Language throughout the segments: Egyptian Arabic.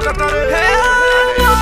ده طريق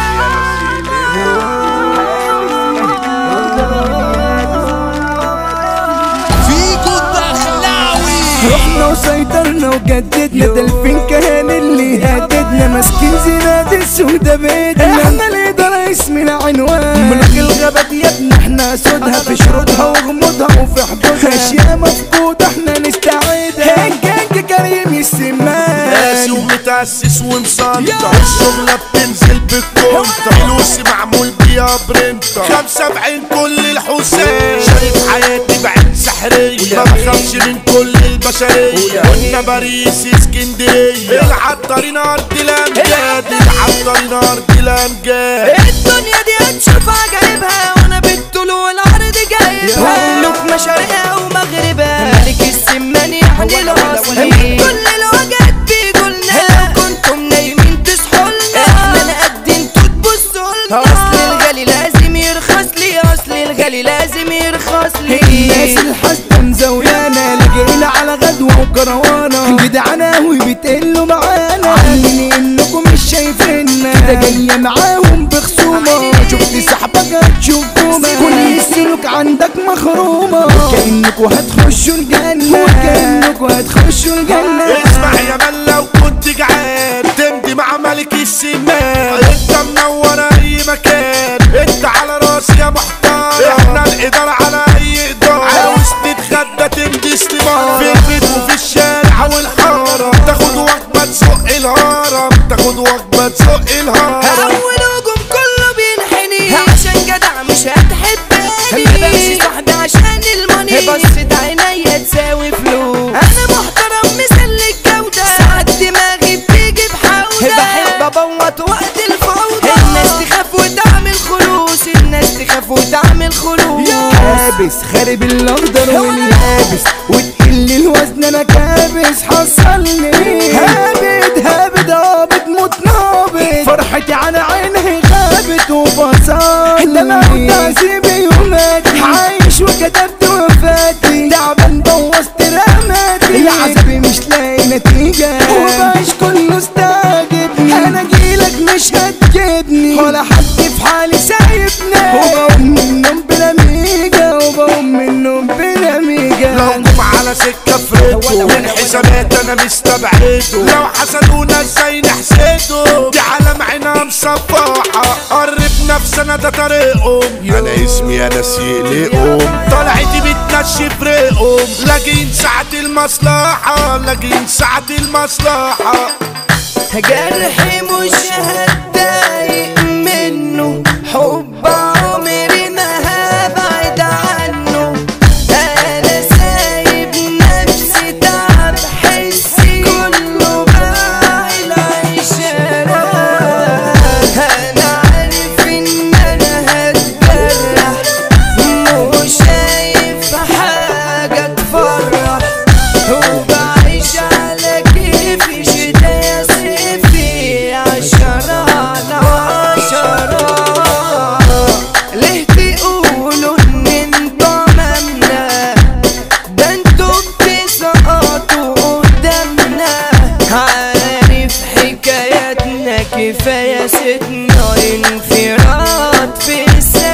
فيكو الدخلاوي رحنا وسيطرنا وجددنا ده الفنكهان اللي هددنا ماسكين زناد السودة بيدنا احنا الإدارة اسمنا عنوان ملك الغابات يا ابني احنا سودها في شروطها وغموضها وفي حدودها اشياء مفقودة احنا نستعيدها هنجنج كريم السمان راسي ومتأسس ومسنطر الشغلة بتنزل بالكونتر فلوسي معمول بيها برنتر خمسة بعين كل الحسين شايف حياتي بعين سحرية ما بخافش من كل البشرية قلنا باريس اسكندرية العطارين أرض الأمجاد العطارين أرض الأمجاد الدنيا دي هتشوف عجايبها وانا بالطول والعرض جايبها ملوك مشارقها ومغربها ملك السمان يعني العصر كل الوجهات بيقولنا لو كنتم نايمين تصحوا لنا احنا نقد انتوا تبصوا لنا اصل الغالي لازم يرخص لي اصل الغالي لازم يرخص الناس لي الحاسدة مزولانا لاجئين على غدوة وكروانة جدعانة وبتقلوا معانا عاملين انكم مش شايفيننا كده جاية معاهم بخصومة شفت صاحبك هتشوفونا كل السلوك عندك مخرومة وكأنكوا هتخشوا الجنة وكأنكوا هتخشوا الجنة اسمع يا من لو كنت جعان تمضي مع ملك السمان انت منور اي مكان انت على راسي يا محترم احنا الادارة على اي ادارة عاوز تتغدى تمضي استمارة في البيت وفي الشارع والحارة تاخد وجبة تزق الهرم تاخد وجبة تزق الهرم اول هجوم كله بينحني عشان جدع مش هتحبني بمشي صاحبي عشان الماني بصت عينيا تساوي فلوس انا محترم مثل الجودة ساعات دماغي بتيجي بحودة بحب ابوط وقت الفوضى الناس تخاف وتعمل خلوص الناس تخاف وتعمل خلوص حابس خارب الاخضر واليابس وتقل الوزن انا كابس حصلني هابد هابد هابد موت نابد فرحتي على عيني غابت وفصلني ده انا تعذيبي وماتي عايش وكتبت وفاتي تعبان بوظت رماتي العذابي مش لاقي نتيجة وبعيش كله استعجبني انا جيلك مش هتجيبني ولا حد في حالي سايبني وبقوم من النوم بلا ميجا وبقوم من النوم بلا ميجا لو جم على سكة فريتو من حسابات انا مستبعده لو حسدونا ازاي نحسده دي علم عينها مصفحة قرب نفسنا ده طريقهم انا اسمي انا يقلقهم طلعتي بتنشي فريقهم لاجين ساعة المصلحة لاجين ساعة المصلحة جرحي مش هتضايق منه حب عمري ما هبعد عنه انا سايب نفسي تعب حسي كله باعي العشرة انا عارف ان انا هتجرح مش شايف حاجة تفرح وبعيش على كيفي شتاء صيفي عشرة على عشرة ليه تقولوا ان انتوا ممنا ده انتوا بتسقطوا قدامنا عارف حكاياتنا كفاية ستنا انفراد في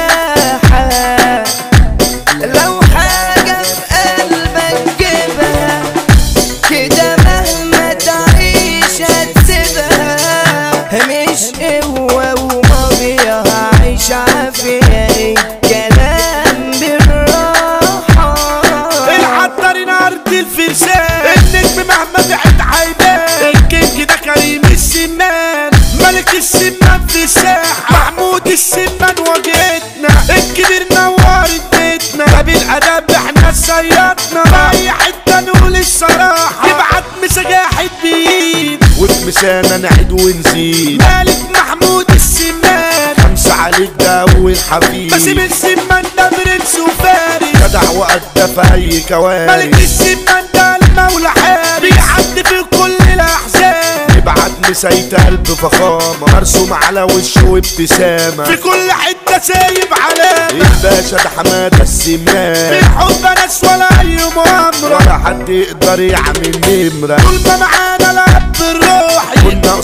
الساحة لو حاجة في قلبك جيبها كده مهما تعيش هتسيبها مش قوة وماضية هعيش عافية الكلام بالراحة العطارين ارض الفرسان النجم مهما بعد عيبان الكينج ده كريم السمان ملك السمان في الساحة محمود السمان واجهتنا الكبير نورت بيتنا باب الادب احنا صيادنا اي حتة نقول الصراحة نبعت مسجاحة بيد وفي مسانا نعيد ونزيد مالك محمود السمان خمسة عليك ده اول حفيد باسم السمان ده برنس وفارس جدع وأدى في أي كوارث ملك السمان ده المولى حارس بيعدي في كل الأحزان يبعت مسيت قلب فخامة مرسوم على وشه ابتسامة في كل حتة سايب علامة الباشا ده حمادة السمان بالحب ناس ولا أي مؤامرة ولا حد يقدر يعمل نمرة طول ما معانا لعب الروحي كنا أسامة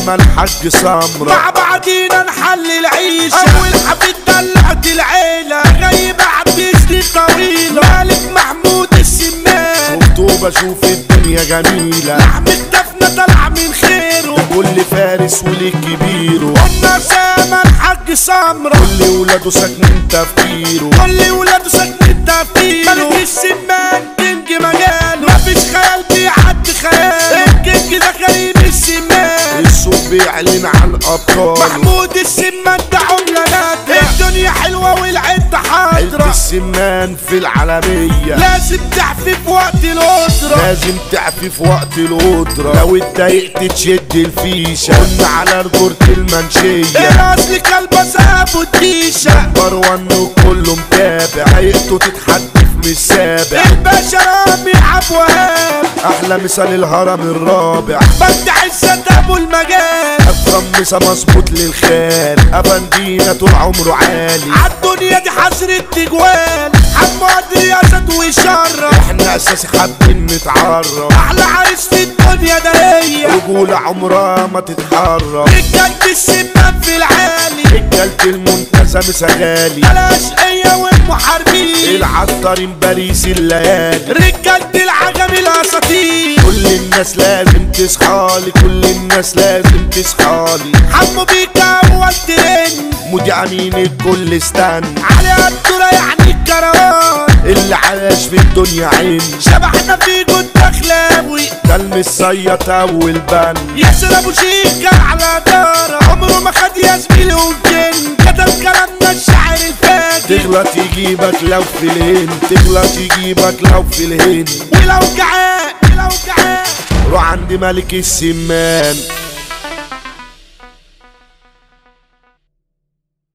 اسامة الحاج سمرة مع بعضينا نحل العيشة اول حفيد دلعت العيلة غايب عدي سنين طويلة مالك محمود السمان خطوبة شوف الدنيا جميلة لحم الدفنة طلع من خيره كل فارس وليه كبيره قلنا اسامة الحاج سمرة كل ولاده ساكنين تفكيره كل ولاده ساكنين تفكيره ملك السمان كينج مجاله مفيش خيال بيعدي خيال الكينج ده كريم السمان السوق بيعلن عن ابطال محمود السمان ده عملة نادرة الدنيا حلوة والعدة حاضرة السمان في العالمية لازم تعفي في وقت الأسرة لازم تعفي في وقت القدرة لو اتضايقت تشد الفيشة قلنا على رجولة المنشية الأصل كلبس أبو الديشة نمبر ون وكله متابع حقيقته تتحدف من السابع الباشا رامي عبد وهاب أحلى مثال الهرم الرابع بدي عزت أبو المجال أفخم مسا مظبوط للخال أفندينا طول عمره عالي عالدنيا دي حسرة تجوال حمو قدر أسد وشرف احنا أساسي حابين نتعرف أحلى عريس في الدنيا ده هي رجولة عمرها ما تتحرك رجالة السمان في العالي رجالة المنتزه مسغالي الأشقية والمحاربين العطارين باريس الليالي رجالة العجم الأساطير كل الناس لازم تصحالي كل الناس لازم تصحالي حمو بيكا هو الترند مذيع مين الكل استنى علي الدورة يعني الكروان اللي عاش في الدنيا عين شبحنا في جد اخلاوي ده المصيط اول بن ياسر ابو شيكا على دار عمره ما خد يا زميلي وجن كتب كلامنا الشعر الفاجر تغلط يجيبك لو في الهند تغلط يجيبك لو في الهند ولو جعان ولو جعان روح عند ملك السمان